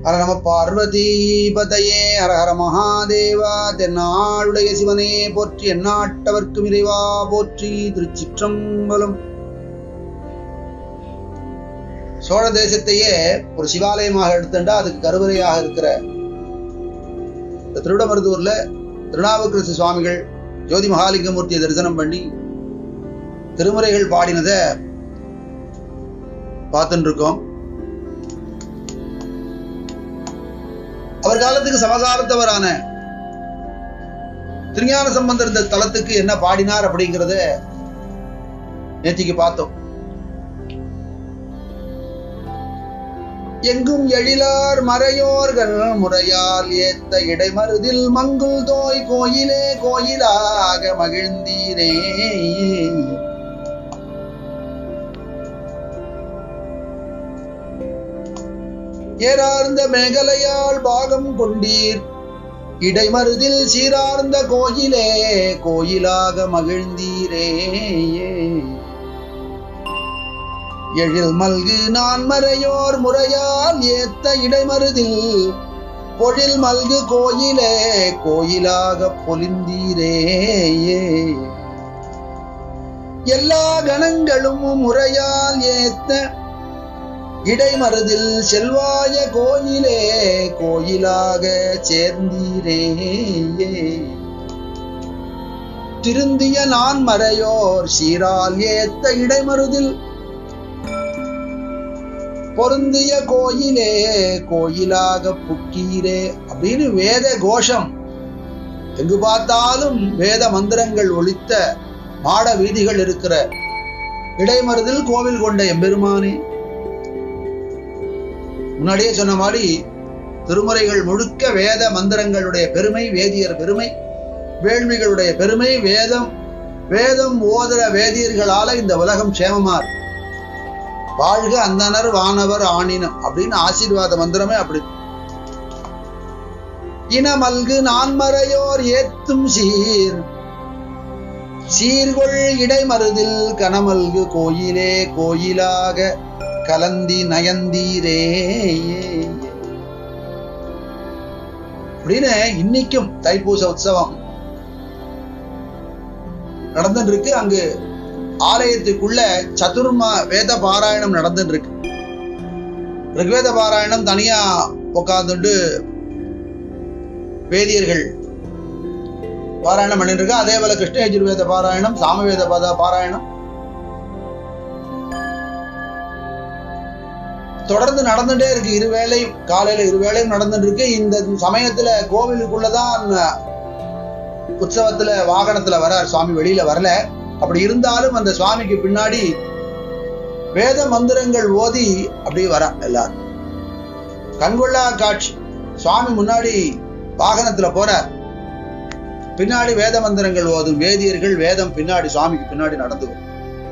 ஹர நம பார்வதீபதையே ஹர ஹர மகாதேவா தென்னாளுடைய சிவனே போற்றி எந்நாட்டவர்க்கும் இறைவா போற்றி திருச்சிற்றம்பலம் சோழ தேசத்தையே ஒரு சிவாலயமாக எடுத்துட்டா அதுக்கு கருவறையாக இருக்கிற இந்த திருவிடமருதூர்ல திருநாவுக்கரசு சுவாமிகள் ஜோதி மகாலிங்கமூர்த்தியை தரிசனம் பண்ணி திருமுறைகள் பாடினதை பார்த்துட்டு இருக்கோம் அவர் காலத்துக்கு சமகாலத்தவரான திருஞான சம்பந்தர் இந்த தலத்துக்கு என்ன பாடினார் அப்படிங்கிறத நேத்திக்கு பார்த்தோம் எங்கும் எழிலார் மறையோர்கள் முறையால் ஏத்த இடைமருதில் மங்குள் தோய் கோயிலே கோயிலாக மகிழ்ந்தீரே ஏறார்ந்த மேகலையால் பாகம் கொண்டீர் இடைமருதில் சீரார்ந்த கோயிலே கோயிலாக மகிழ்ந்தீரே எழில் மல்கு நான் மறையோர் முறையால் ஏத்த இடைமருதில் பொழில் மல்கு கோயிலே கோயிலாக பொலிந்தீரே எல்லா கணங்களும் முறையால் ஏத்த இடைமருதில் செல்வாய கோயிலே கோயிலாக சேர்ந்தீரே திருந்திய நான் மறையோர் சீரால் ஏத்த இடைமருதில் பொருந்திய கோயிலே கோயிலாக புக்கீரே அப்படின்னு வேத கோஷம் எங்கு பார்த்தாலும் வேத மந்திரங்கள் ஒழித்த மாட வீதிகள் இருக்கிற இடைமருதில் கோவில் கொண்ட எம்பெருமானே முன்னாடியே சொன்ன மாதிரி திருமுறைகள் முழுக்க வேத மந்திரங்களுடைய பெருமை வேதியர் பெருமை வேள்விகளுடைய பெருமை வேதம் வேதம் ஓதுற வேதியர்களால இந்த உலகம் சேமமா இருக்கு வாழ்க அந்தனர் வானவர் ஆணினம் அப்படின்னு ஆசீர்வாத மந்திரமே அப்படி இனமல்கு நான்மறையோர் ஏத்தும் சீர் சீர்கொள் இடைமருதில் கனமல்கு கோயிலே கோயிலாக கலந்தி நயந்தீரே அப்படின்னு இன்னைக்கும் தைப்பூச உற்சவம் நடந்துட்டு இருக்கு அங்கு ஆலயத்துக்குள்ள சதுர்மா வேத பாராயணம் நடந்துட்டு இருக்கு ரிக்வேத பாராயணம் தனியா உட்காந்துட்டு வேதியர்கள் பாராயணம் பண்ணிட்டு இருக்கு அதே போல கிருஷ்ண யஜுர்வேத பாராயணம் சாமவேத பத பாராயணம் தொடர்ந்து நடந்துட்டே இருக்கு இருவேளை காலையில இருவேளையும் நடந்துட்டு இருக்கு இந்த சமயத்துல கோவிலுக்குள்ளதான் உற்சவத்துல வாகனத்துல வர சுவாமி வெளியில வரல அப்படி இருந்தாலும் அந்த சுவாமிக்கு பின்னாடி வேத மந்திரங்கள் ஓதி அப்படியே வர எல்லாரும் கண்கொள்ளா காட்சி சுவாமி முன்னாடி வாகனத்துல போறார் பின்னாடி வேத மந்திரங்கள் ஓதும் வேதியர்கள் வேதம் பின்னாடி சுவாமிக்கு பின்னாடி நடந்து வரும்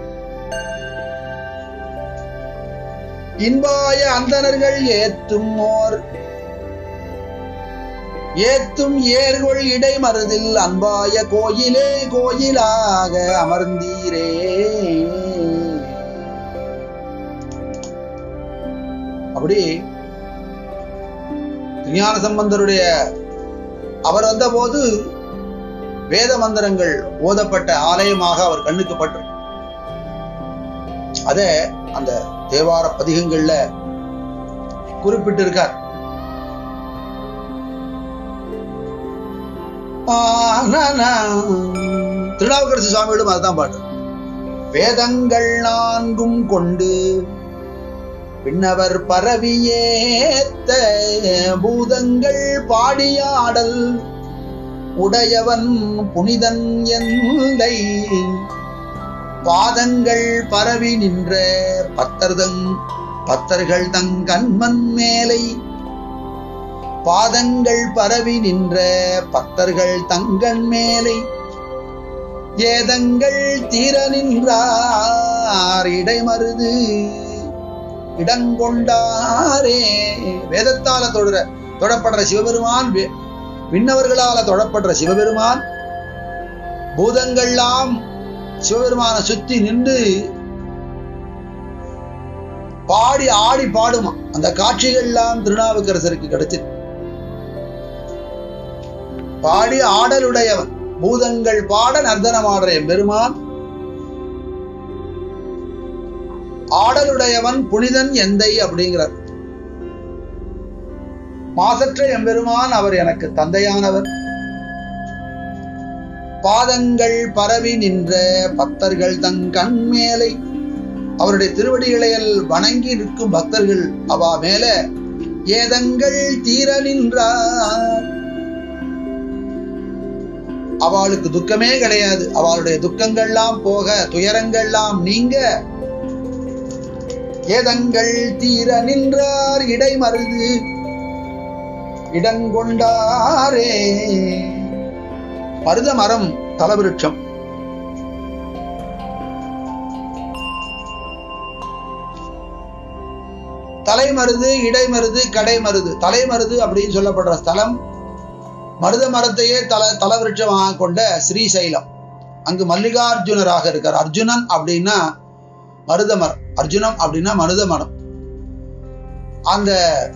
இன்பாய அந்தணர்கள் ஏத்தும் ஓர் ஏத்தும் ஏர்கொள் இடைமருதில் அன்பாய கோயிலே கோயிலாக அமர்ந்தீரே அப்படி விஞ்ஞான சம்பந்தருடைய அவர் வந்த போது வேத மந்திரங்கள் ஓதப்பட்ட ஆலயமாக அவர் கண்ணுக்கு பட்டு அத அந்த தேவார பதிகங்கள்ல குறிப்பிட்டிருக்கார் திருநாவுக்கரசு சுவாமியோடும் அதுதான் பாட்டு வேதங்கள் நான்கும் கொண்டு பின்னவர் பரவியேத்த பூதங்கள் பாடியாடல் உடையவன் புனிதன் எந்தை பாதங்கள் பரவி நின்ற பத்தர்தங் பத்தர்கள் தங்கண்மன் மேலை பாதங்கள் பரவி நின்ற பத்தர்கள் தங்கண் மேலை ஏதங்கள் தீர நின்றார் இடைமருது இடங்கொண்டாரே வேதத்தால தொடர தொடப்படுற சிவபெருமான் விண்ணவர்களால தொடப்படுற சிவபெருமான் பூதங்கள்லாம் சிவபெருமான சுத்தி நின்று பாடி ஆடி பாடுமா அந்த காட்சிகள்லாம் திருநாவுக்கரசருக்கு கிடைச்சது பாடி ஆடலுடையவன் பூதங்கள் பாட நர்தனமாடுற எம்பெருமான் ஆடலுடையவன் புனிதன் எந்தை அப்படிங்கிறார் மாசற்ற எம்பெருமான் அவர் எனக்கு தந்தையானவர் பாதங்கள் பரவி நின்ற பக்தர்கள் தன் கண் மேலை அவருடைய திருவடிகளையல் வணங்கி நிற்கும் பக்தர்கள் அவா மேல ஏதங்கள் தீர நின்றார் அவளுக்கு துக்கமே கிடையாது அவளுடைய துக்கங்கள்லாம் போக துயரங்கள்லாம் நீங்க ஏதங்கள் தீர நின்றார் இடைமருது இடங்கொண்டாரே மருத மரம் தலவிருட்சம் தலைமருது இடைமருது கடைமருது தலைமருது அப்படின்னு சொல்லப்படுற ஸ்தலம் மருத மரத்தையே தல தலவிருட்சமாக கொண்ட ஸ்ரீசைலம் அங்கு மல்லிகார்ஜுனராக இருக்கார் அர்ஜுனன் அப்படின்னா மருத மரம் அர்ஜுனம் அப்படின்னா மருத மரம் அந்த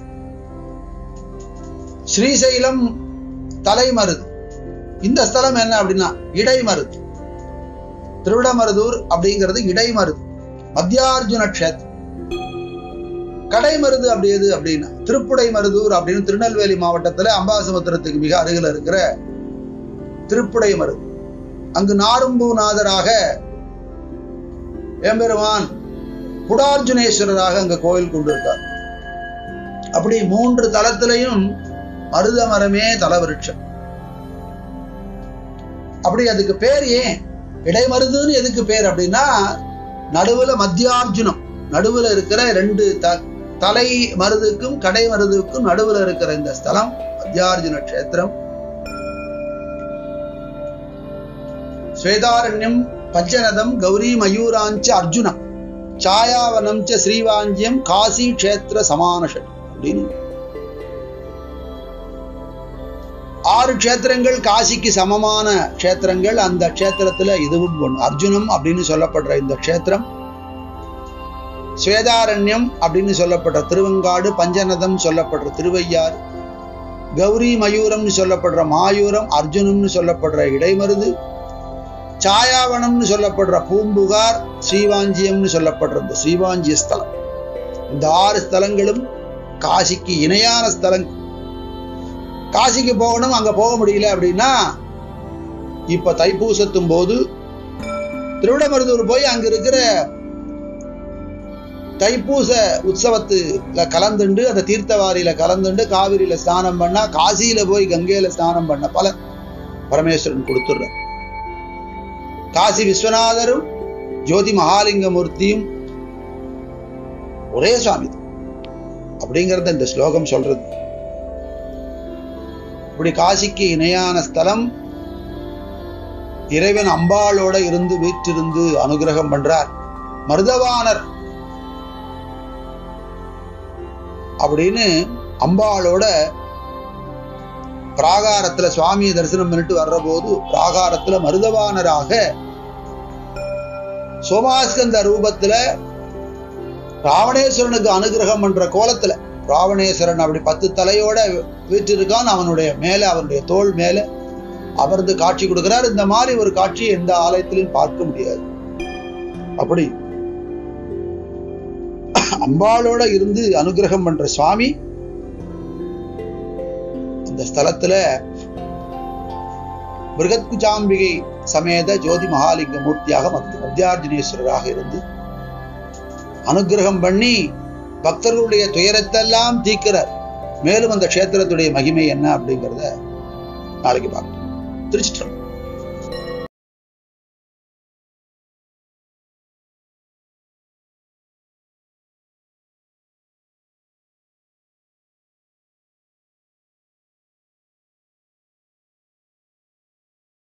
ஸ்ரீசைலம் தலைமருது இந்த ஸ்தலம் என்ன அப்படின்னா இடைமருது திருவிடமருதூர் அப்படிங்கிறது இடைமருது மத்தியார்ஜுன கஷேத்திரம் கடைமருது அப்படி எது அப்படின்னா திருப்புடை மருதூர் அப்படின்னு திருநெல்வேலி மாவட்டத்துல அம்பாசமுத்திரத்துக்கு மிக அருகில் இருக்கிற திருப்புடை மருது அங்கு நாரும்பூநாதராக எம்பெருமான் குடார்ஜுனேஸ்வரராக அங்க கோயில் கொண்டிருக்கார் அப்படி மூன்று தலத்திலையும் மருத மரமே தலவிருட்சம் அப்படி அதுக்கு பேர் ஏன் இடைமருதுன்னு எதுக்கு பேர் அப்படின்னா நடுவுல மத்தியார்ஜுனம் நடுவுல இருக்கிற ரெண்டு த தலை மருதுக்கும் கடை மருதுக்கும் நடுவுல இருக்கிற இந்த ஸ்தலம் மத்தியார்ஜுன கஷேத்திரம் ஸ்வேதாரண்யம் பஞ்சநதம் கௌரி மயூராஞ்ச அர்ஜுனம் சாயாவனம் ச ஸ்ரீவாஞ்சியம் காசி கஷேத்திர சமானஷட் அப்படின்னு ஆறு க்ஷேத்திரங்கள் காசிக்கு சமமான க்ஷேத்திரங்கள் அந்த க்ஷேத்திரத்துல இதுவும் ஒண்ணு அர்ஜுனம் அப்படின்னு சொல்லப்படுற இந்த க்ஷேத்திரம் ஸ்வேதாரண்யம் அப்படின்னு சொல்லப்படுற திருவங்காடு பஞ்சநதம் சொல்லப்படுற திருவையாறு கௌரி மயூரம்னு சொல்லப்படுற மாயூரம் அர்ஜுனம்னு சொல்லப்படுற இடைமருது சாயாவனம்னு சொல்லப்படுற பூம்புகார் ஸ்ரீவாஞ்சியம்னு சொல்லப்படுற இந்த ஸ்ரீவாஞ்சிய ஸ்தலம் இந்த ஆறு ஸ்தலங்களும் காசிக்கு இணையான ஸ்தலங்கள் காசிக்கு போகணும் அங்க போக முடியல அப்படின்னா இப்ப தைப்பூசத்தும் போது திருவிடமருதூர் போய் அங்க இருக்கிற தைப்பூச உற்சவத்துல கலந்துண்டு அந்த தீர்த்தவாரியில கலந்துண்டு காவிரியில ஸ்நானம் பண்ணா காசியில போய் கங்கையில ஸ்நானம் பண்ண பல பரமேஸ்வரன் கொடுத்துடுற காசி விஸ்வநாதரும் ஜோதி மகாலிங்க மூர்த்தியும் ஒரே சுவாமி அப்படிங்கறத இந்த ஸ்லோகம் சொல்றது இப்படி காசிக்கு இணையான ஸ்தலம் இறைவன் அம்பாளோட இருந்து வீற்றிருந்து அனுகிரகம் பண்றார் மருதவானர் அப்படின்னு அம்பாளோட பிராகாரத்துல சுவாமியை தரிசனம் பண்ணிட்டு வர்ற போது பிராகாரத்துல மருதவானராக சோமாஸ்கந்த ரூபத்துல ராவணேஸ்வரனுக்கு அனுகிரகம் பண்ற கோலத்துல ராவணேஸ்வரன் அப்படி பத்து தலையோட வீற்றிருக்கான் அவனுடைய மேல அவனுடைய தோல் மேல அமர்ந்து காட்சி கொடுக்கிறார் இந்த மாதிரி ஒரு காட்சி எந்த ஆலயத்திலும் பார்க்க முடியாது அப்படி அம்பாளோட இருந்து அனுகிரகம் பண்ற சுவாமி அந்த ஸ்தலத்துல பிருகத்குஜாம்பிகை சமேத ஜோதி மகாலிங்க மூர்த்தியாக மத்தியார்ஜுனேஸ்வரராக இருந்து அனுகிரகம் பண்ணி பக்தர்களுடைய துயரத்தெல்லாம் தீக்கிறார் மேலும் அந்த க்ஷேத்திரத்துடைய மகிமை என்ன அப்படிங்கிறத நாளைக்கு பார்க்கலாம் திருச்சிட்டு